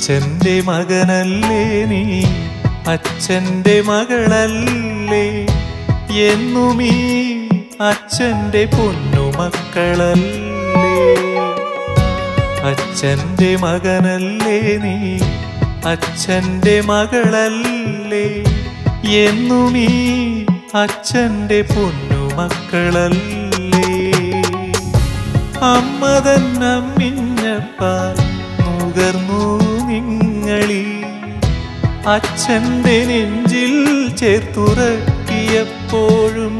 അച്ഛന്റെ മകനല്ലേ നീ അച്ഛന്റെ മകളല്ലേ എന്നുമീ അച്ഛന്റെ പൊന്നുമക്കളല്ലേ അച്ഛന്റെ മകനല്ലേ നീ അച്ഛന്റെ മകളല്ലേ എന്നുമീ അച്ഛന്റെ പൊന്നുമക്കളല്ലേ അമ്മ തന്നമ്മിഞ്ഞപ്പാൽ നുകർന്നു നിങ്ങളിൽ അച്ഛന്റെ നെഞ്ചിൽ ചേർത്തുറക്കിയപ്പോഴും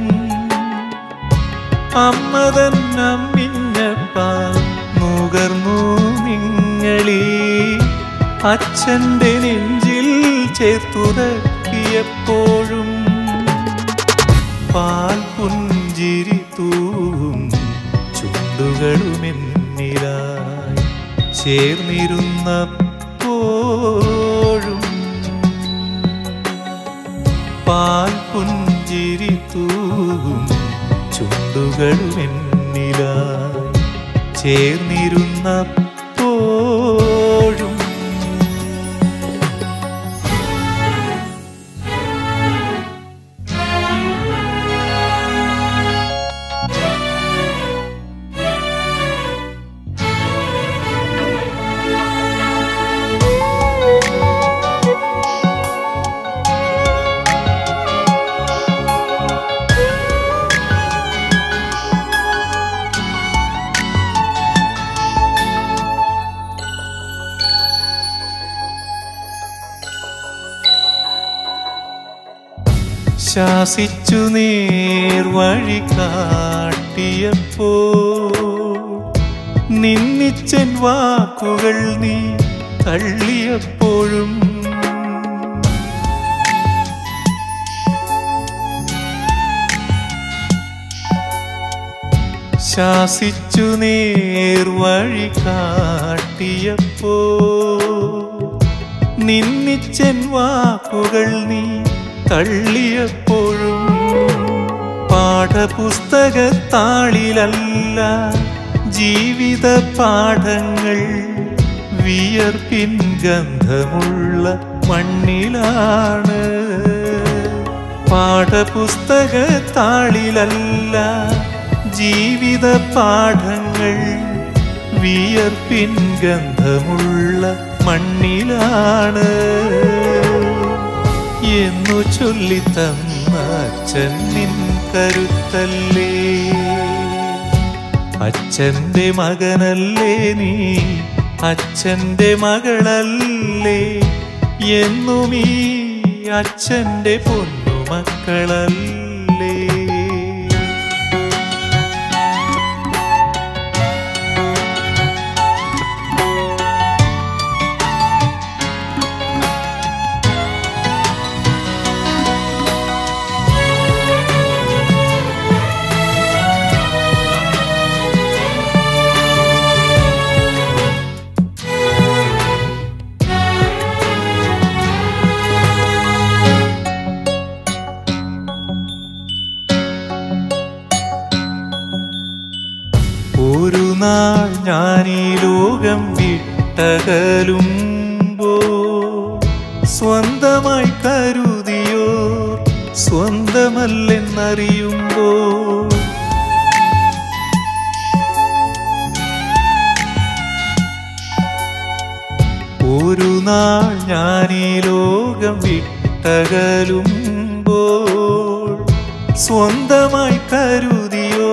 അമ്മ തന്നമ്മിഞ്ഞപ്പാൽ നുകർന്നു നിങ്ങളിൽ അച്ഛന്റെ നെഞ്ചിൽ ചേർത്തുറക്കിയപ്പോഴും പാൽ പുഞ്ചിരി തൂവും ചുണ്ടുകളുമെന്നിലായി ചേർന്നിരുന്നപ്പോഴും പാൽ പുഞ്ചിരി തൂവും ചുണ്ടുകളുമെന്നിലായി ചേർന്നിരുന്നപ്പോഴും ശാസിച്ചു നേർവഴി കാട്ടിയപ്പോ നിന്നിച്ചൻ വാക്കുകൾ നീ തള്ളിയപ്പോഴും ശാസിച്ചു നേർവഴി കാട്ടിയപ്പോ നിന്നിച്ചൻ വാക്കുകൾ നീ തള്ളിയപ്പോഴും പാഠപുസ്തകത്താളിലല്ല ജീവിത പാഠങ്ങൾ വിയർപ്പിൻ ഗന്ധമുള്ള മണ്ണിലാണ് പാഠപുസ്തകത്താളിലല്ല ജീവിത പാഠങ്ങൾ വിയർപ്പിൻ ഗന്ധമുള്ള മണ്ണിലാണ് എന്നു ചൊല്ലിത്തന്ന അച്ഛൻ നിൻ കരുത്തല്ലേ അച്ഛന്റെ മകനല്ലേ നീ അച്ഛന്റെ മകളല്ലേ എന്നുമീ അച്ഛന്റെ പൊന്നുമക്കളല്ലേ ഒരു നാൾ ഞാൻ ഈ ലോകം വിട്ടകലുമ്പോ സ്വന്തമായി കരുതിയോ സ്വന്തമല്ലെന്നറിയുമ്പോ ഒരു നാൾ ഞാൻ ഈ ലോകം വിട്ടകലുമ്പോൾ സ്വന്തമായി കരുതിയോ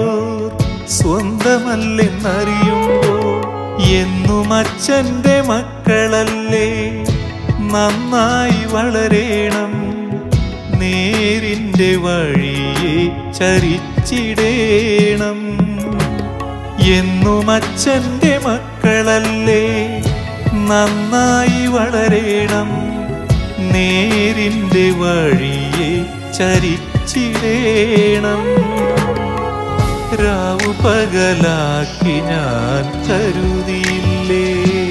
സ്വന്തമല്ലെന്നറിയുമ്പോ എന്നും അച്ഛന്റെ മക്കളല്ലേ നന്നായി വളരേണം നേരിന്റെ വഴിയെ ചരിച്ചിടേണം എന്നും അച്ഛന്റെ മക്കളല്ലേ നന്നായി വളരേണം നേരിന്റെ വഴിയെ ചരിച്ചിടേണം രാവു പകലാക്കി ഞാൻ കരുതിയില്ലേ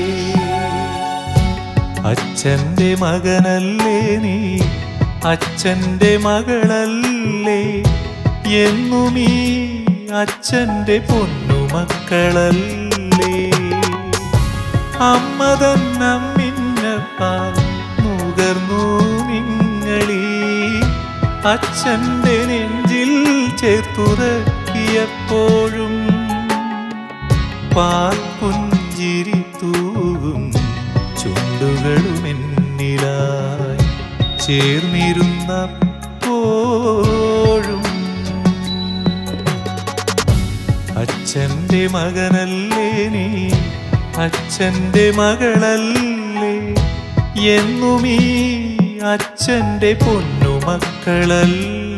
അച്ഛന്റെ മകനല്ലേ നീ അച്ഛന്റെ മകളല്ലേ എന്നുമീ അച്ഛന്റെ പൊന്നുമക്കളല്ലേ അമ്മ തന്നമ്മിഞ്ഞ പാൽ നുകർന്നു നിങ്ങളീ അച്ഛൻ്റെ നെഞ്ചിൽ ചേർത്തുറക്കിയപ്പോഴും പാൽ പുഞ്ചിരി തൂകും ചുണ്ടുകളുമെന്നിലായി ചേർന്നിരുന്നപ്പോഴും അച്ഛൻ്റെ മകനല്ലേ നീ അച്ഛൻ്റെ മകളല്ലേ എന്നും ഈ അച്ഛൻ്റെ പൊന്നുമക്കളല്ലേ